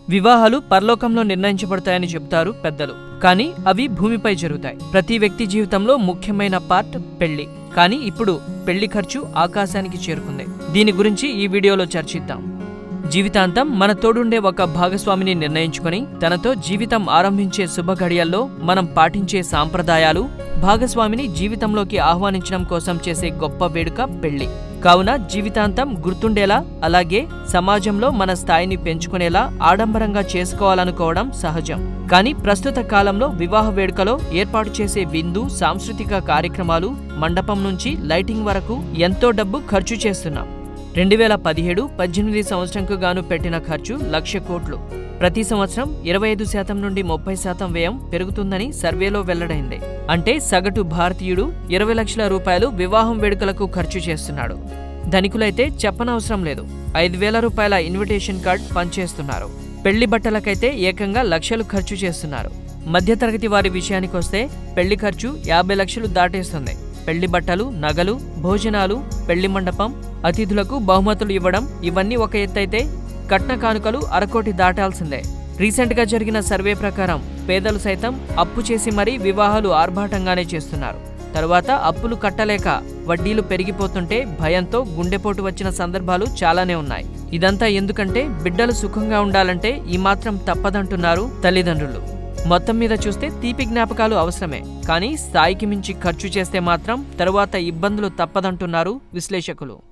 వివాహాలు పరలోకంలో నిర్ణయించబడతాయని చెబుతారు పెద్దలు కానీ అవి భూమిపై జరుగుతాయి ప్రతి వ్యక్తి జీవితంలో ముఖ్యమైన పార్ట్ పెళ్లి కానీ ఇప్పుడు పెళ్లి ఖర్చు ఆకాశానికి చేరుకుంది దీని గురించి ఈ వీడియోలో చర్చిద్దాం జీవితాంతం మన తోడుండే ఒక భాగస్వామిని నిర్ణయించుకొని తనతో జీవితం ఆరంభించే శుభ ఘడియల్లో మనం పాటించే సాంప్రదాయాలు భాగస్వామిని జీవితంలోకి ఆహ్వానించడం కోసం చేసే గొప్ప వేడుక పెళ్లి కావున జీవితాంతం గుర్తుండేలా అలాగే సమాజంలో మన స్థాయిని పెంచుకునేలా ఆడంబరంగా చేసుకోవాలనుకోవడం సహజం కానీ ప్రస్తుత కాలంలో వివాహ వేడుకలో ఏర్పాటు చేసే విందు సాంస్కృతిక కార్యక్రమాలు మండపం నుంచి లైటింగ్ వరకు ఎంతో డబ్బు ఖర్చు చేస్తున్నాం రెండు వేల పదిహేడు పద్దెనిమిది సంవత్సరంకు గాను పెట్టిన ఖర్చు లక్ష కోట్లు ప్రతి సంవత్సరం ఇరవై ఐదు శాతం నుండి ముప్పై శాతం వ్యయం పెరుగుతుందని సర్వేలో వెల్లడైంది అంటే సగటు భారతీయుడు ఇరవై లక్షల రూపాయలు వివాహం వేడుకలకు ఖర్చు చేస్తున్నాడు ధనికులైతే చెప్పనవసరం లేదు ఐదు వేల రూపాయల ఇన్విటేషన్ కార్డ్ పనిచేస్తున్నారు పెళ్లి బట్టలకైతే ఏకంగా లక్షలు ఖర్చు చేస్తున్నారు మధ్యతరగతి వారి విషయానికొస్తే పెళ్లి ఖర్చు యాభై లక్షలు దాటేస్తుంది పెళ్లి బట్టలు నగలు భోజనాలు పెళ్లి మండపం అతిథులకు బహుమతులు ఇవ్వడం ఇవన్నీ ఒక ఎత్తైతే కట్న కానుకలు అరకోటి దాటాల్సిందే రీసెంట్ గా జరిగిన సర్వే ప్రకారం పేదలు సైతం అప్పు చేసి మరీ వివాహాలు ఆర్భాటంగానే చేస్తున్నారు తరువాత అప్పులు కట్టలేక వడ్డీలు పెరిగిపోతుంటే భయంతో గుండెపోటు వచ్చిన సందర్భాలు చాలానే ఉన్నాయి ఇదంతా ఎందుకంటే బిడ్డలు సుఖంగా ఉండాలంటే ఈ మాత్రం తప్పదంటున్నారు తల్లిదండ్రులు మొత్తం మీద చూస్తే తీపి జ్ఞాపకాలు అవసరమే కానీ స్థాయికి మించి ఖర్చు చేస్తే మాత్రం తరువాత ఇబ్బందులు తప్పదంటున్నారు విశ్లేషకులు